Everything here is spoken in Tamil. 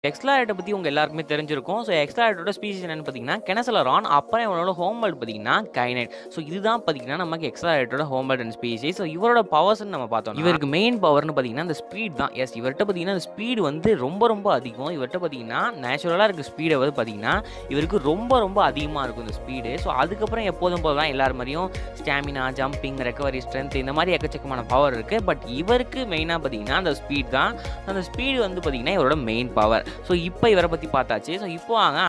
எக்ஸ்லாய்ட்டை பற்றி உங்கள் எல்லாருக்குமே தெரிஞ்சிருக்கும் ஸோ எக்ஸ்லாய்ட்டோட ஸ்பீசிஸ் என்னன்னு பார்த்தீங்கன்னா கெனசலரான் அப்புறம் இவனோட ஹோம்பர்ட் பார்த்தீங்கன்னா கைனைட் ஸோ இதுதான் பார்த்தீங்கன்னா நமக்கு எக்ஸ்லாய்ட்டோட ஹோம்பர்ட் அண்ட் ஸ்பீசிஸ் ஸோ இவரோட பவர்ஸ்னு நம்ம பார்த்தோம் இவருக்கு மெயின் பவர்னு பார்த்தீங்கன்னா இந்த ஸ்பீட் தான் எஸ் இவர்கிட்ட பார்த்தீங்கன்னா இந்த ஸ்பீடு வந்து ரொம்ப ரொம்ப அதிகம் இவர்கிட்ட பார்த்தீங்கன்னா நேச்சுரலாக இருக்க ஸ்பீடை வந்து பார்த்தீங்கன்னா இவருக்கு ரொம்ப ரொம்ப அதிகமாக இருக்கும் இந்த ஸ்பீடு ஸோ அதுக்கப்புறம் எப்போதும் போல தான் எல்லார் மாதிரியும் ஸ்டாமினா ஜம்பிங் ரெக்கவரி ஸ்ட்ரென்த் இந்த மாதிரி எக்கச்சக்கமான பவர் இருக்குது பட் இவருக்கு மெயினாக பார்த்தீங்கன்னா அந்த ஸ்பீட் தான் அந்த ஸ்பீடு வந்து பார்த்தீங்கன்னா இவரோட மெயின் பவர் ஸோ இப்போ இவரை பற்றி பார்த்தாச்சு ஸோ இப்போ வாங்க